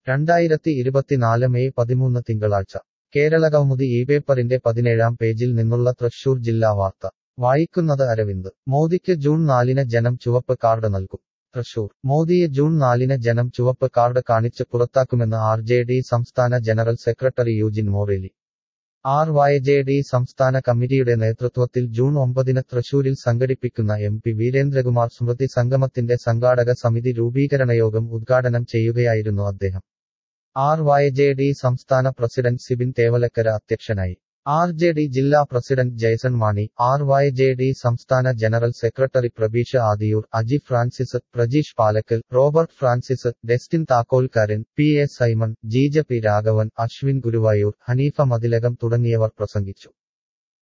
രണ്ടായിരത്തി ഇരുപത്തിനാല് മെയ് പതിമൂന്ന് തിങ്കളാഴ്ച കേരളകൗമുദി ഈ പേപ്പറിന്റെ പതിനേഴാം പേജിൽ നിന്നുള്ള തൃശൂർ ജില്ലാ വാർത്ത വായിക്കുന്നത് അരവിന്ദ് മോദിക്ക് ജൂൺ നാലിന് ജനം ചുവപ്പ് കാർഡ് നൽകും തൃശൂർ മോദിയെ ജൂൺ നാലിന് ജനം ചുവപ്പ് കാർഡ് കാണിച്ച് പുറത്താക്കുമെന്ന് ആർ ജെ ഡി സംസ്ഥാന general secretary Eugene Moreli R Y J D സംസ്ഥാന കമ്മിറ്റിയുടെ നേതൃത്വത്തിൽ ജൂൺ ഒമ്പതിന് തൃശൂരിൽ സംഘടിപ്പിക്കുന്ന എം പി വീരേന്ദ്രകുമാർ സ്മൃതി സംഗമത്തിന്റെ സംഘാടക സമിതി രൂപീകരണയോഗം ഉദ്ഘാടനം ചെയ്യുകയായിരുന്നു അദ്ദേഹം ആർ വൈ ജെ ഡി സംസ്ഥാന പ്രസിഡന്റ് സിബിൻ തേവലക്കര അധ്യക്ഷനായി ആർ ജെ ഡി ജില്ലാ president Jaison Mani R Y J D സംസ്ഥാന general secretary Prabeesh Adiyoor Aji Francis Prajeesh Palakkal Robert Francis Destin Thakkolkaran P A Simon Jeeja P Raghavan Ashwin Guruvayur Haneefa Mathilakam തുടങ്ങിയവർ പ്രസംഗിച്ചു